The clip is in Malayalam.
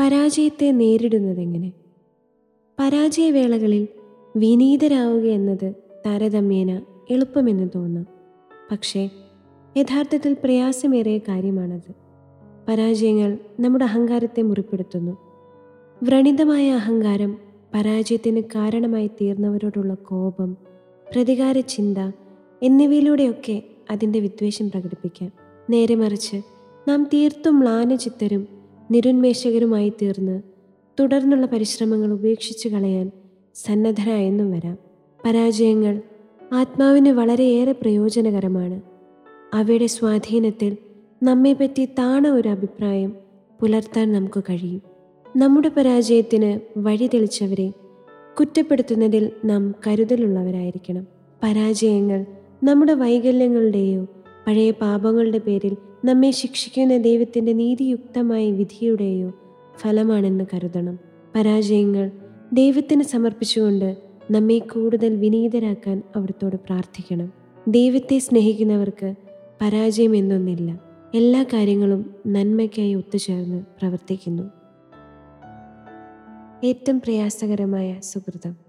പരാജയത്തെ നേരിടുന്നതെങ്ങനെ പരാജയവേളകളിൽ വിനീതരാവുക എന്നത് താരതമ്യേന എളുപ്പമെന്ന് തോന്നാം പക്ഷേ യഥാർത്ഥത്തിൽ പ്രയാസമേറിയ കാര്യമാണത് പരാജയങ്ങൾ നമ്മുടെ അഹങ്കാരത്തെ മുറിപ്പെടുത്തുന്നു വ്രണിതമായ അഹങ്കാരം പരാജയത്തിന് കാരണമായി തീർന്നവരോടുള്ള കോപം പ്രതികാര ചിന്ത എന്നിവയിലൂടെയൊക്കെ അതിൻ്റെ വിദ്വേഷം പ്രകടിപ്പിക്കാം നേരെ മറിച്ച് നാം തീർത്തും മ്ലാനചിത്തരും നിരുന്മേഷകരുമായി തീർന്ന് തുടർന്നുള്ള പരിശ്രമങ്ങൾ ഉപേക്ഷിച്ചു കളയാൻ സന്നദ്ധരായെന്നും വരാം പരാജയങ്ങൾ ആത്മാവിന് വളരെയേറെ പ്രയോജനകരമാണ് അവയുടെ സ്വാധീനത്തിൽ നമ്മെപ്പറ്റി താണ ഒരു അഭിപ്രായം പുലർത്താൻ നമുക്ക് കഴിയും നമ്മുടെ പരാജയത്തിന് വഴി തെളിച്ചവരെ കുറ്റപ്പെടുത്തുന്നതിൽ നാം കരുതലുള്ളവരായിരിക്കണം പരാജയങ്ങൾ നമ്മുടെ വൈകല്യങ്ങളുടെയോ പഴയ പാപങ്ങളുടെ പേരിൽ നമ്മെ ശിക്ഷിക്കുന്ന ദൈവത്തിൻ്റെ നീതിയുക്തമായ വിധിയുടെയോ ഫലമാണെന്ന് കരുതണം പരാജയങ്ങൾ ദൈവത്തിന് സമർപ്പിച്ചുകൊണ്ട് നമ്മെ കൂടുതൽ വിനീതരാക്കാൻ അവിടുത്തോട് പ്രാർത്ഥിക്കണം ദൈവത്തെ സ്നേഹിക്കുന്നവർക്ക് പരാജയം എന്നൊന്നില്ല എല്ലാ കാര്യങ്ങളും നന്മയ്ക്കായി ഒത്തുചേർന്ന് പ്രവർത്തിക്കുന്നു ഏറ്റവും പ്രയാസകരമായ സുഹൃതം